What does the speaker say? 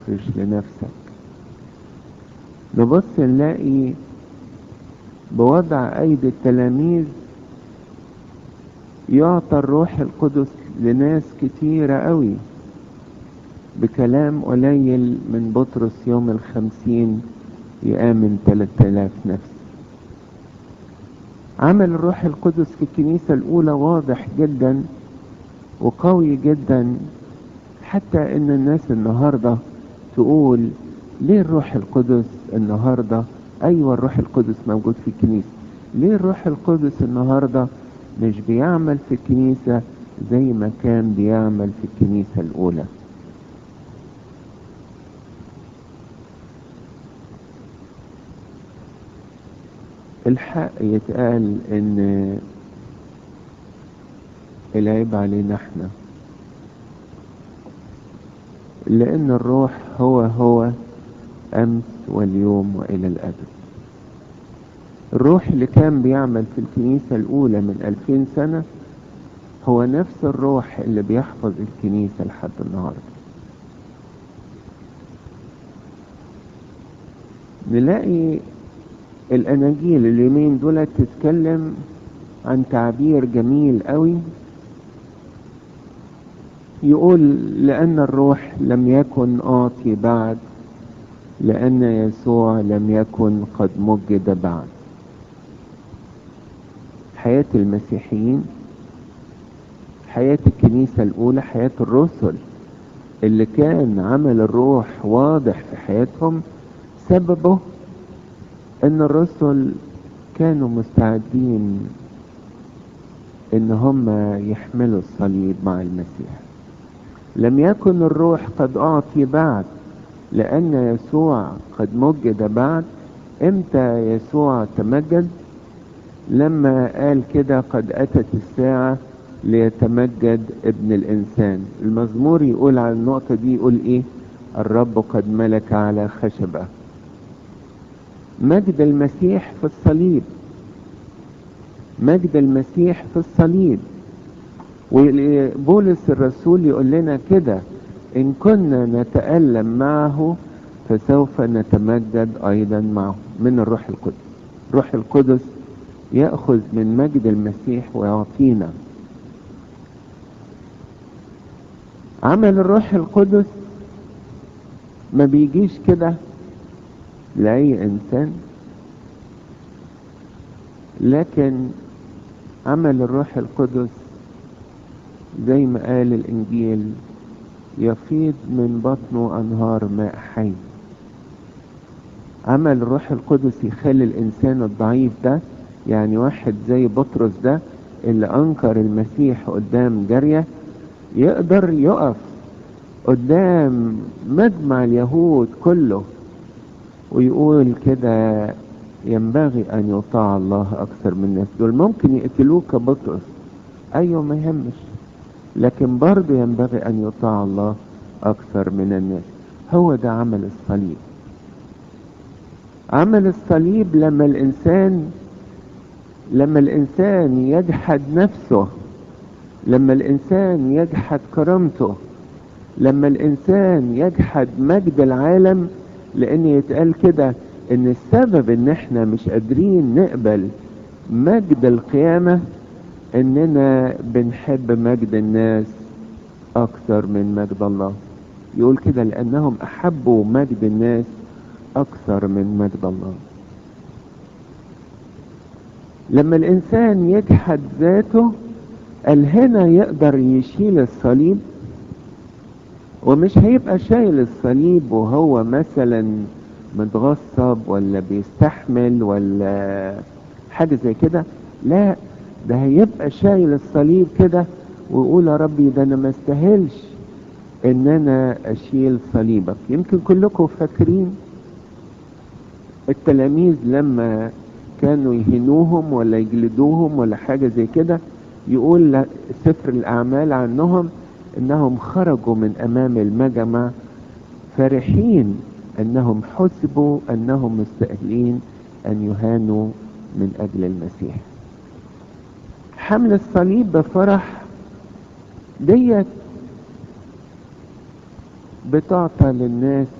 مش لنفسك نبص نلاقي بوضع ايدي التلاميذ يعطى الروح القدس لناس كتيرة قوي بكلام قليل من بطرس يوم الخمسين يآمن تلات آلاف نفس عمل الروح القدس في الكنيسة الأولى واضح جدا وقوي جدا حتى ان الناس النهاردة تقول ليه الروح القدس النهاردة ايوه الروح القدس موجود في الكنيسة ليه الروح القدس النهاردة مش بيعمل في الكنيسة زي ما كان بيعمل في الكنيسة الاولى الحق يتقال ان العيب علينا احنا لان الروح هو هو امس واليوم والى الابد الروح اللي كان بيعمل في الكنيسة الاولى من الفين سنة هو نفس الروح اللي بيحفظ الكنيسة لحد النهاردة نلاقي الاناجيل اليومين دول تتكلم عن تعبير جميل قوي يقول لأن الروح لم يكن آتي بعد لأن يسوع لم يكن قد مجد بعد حياة المسيحيين حياة الكنيسة الأولى حياة الرسل اللي كان عمل الروح واضح في حياتهم سببه ان الرسل كانوا مستعدين ان هم يحملوا الصليب مع المسيح لم يكن الروح قد اعطي بعد لان يسوع قد مجد بعد امتى يسوع تمجد لما قال كده قد اتت الساعة ليتمجد ابن الانسان المزمور يقول على النقطة دي يقول ايه الرب قد ملك على خشبه مجد المسيح في الصليب مجد المسيح في الصليب وبولس الرسول يقول لنا كده ان كنا نتألم معه فسوف نتمجد ايضا معه من الروح القدس الروح القدس يأخذ من مجد المسيح ويعطينا عمل الروح القدس ما بيجيش كده لأي إنسان لكن عمل الروح القدس زي ما قال الإنجيل يفيض من بطنه أنهار ماء حي عمل الروح القدس يخلي الإنسان الضعيف ده يعني واحد زي بطرس ده اللي أنكر المسيح قدام جارية يقدر يقف قدام مجمع اليهود كله ويقول كده ينبغي ان يطاع الله اكثر من الناس دول ممكن يقتلوك كبطرس ايوه ما يهمش لكن برضه ينبغي ان يطاع الله اكثر من الناس هو ده عمل الصليب عمل الصليب لما الانسان لما الانسان يجحد نفسه لما الانسان يجحد كرامته لما الانسان يجحد مجد العالم لان يتقال كده ان السبب ان احنا مش قادرين نقبل مجد القيامة اننا بنحب مجد الناس اكثر من مجد الله يقول كده لانهم احبوا مجد الناس اكثر من مجد الله لما الانسان يجحد ذاته قال هنا يقدر يشيل الصليب ومش هيبقى شايل الصليب وهو مثلا متغصب ولا بيستحمل ولا حاجة زي كده لا ده هيبقى شايل الصليب كده ويقول يا ربي ده انا ما استاهلش ان انا اشيل صليبك يمكن كلكم فاكرين التلاميذ لما كانوا يهنوهم ولا يجلدوهم ولا حاجة زي كده يقول سفر الاعمال عنهم انهم خرجوا من امام المجمع فرحين انهم حسبوا انهم مستاهلين ان يهانوا من اجل المسيح حمل الصليب بفرح ديت بتعطى للناس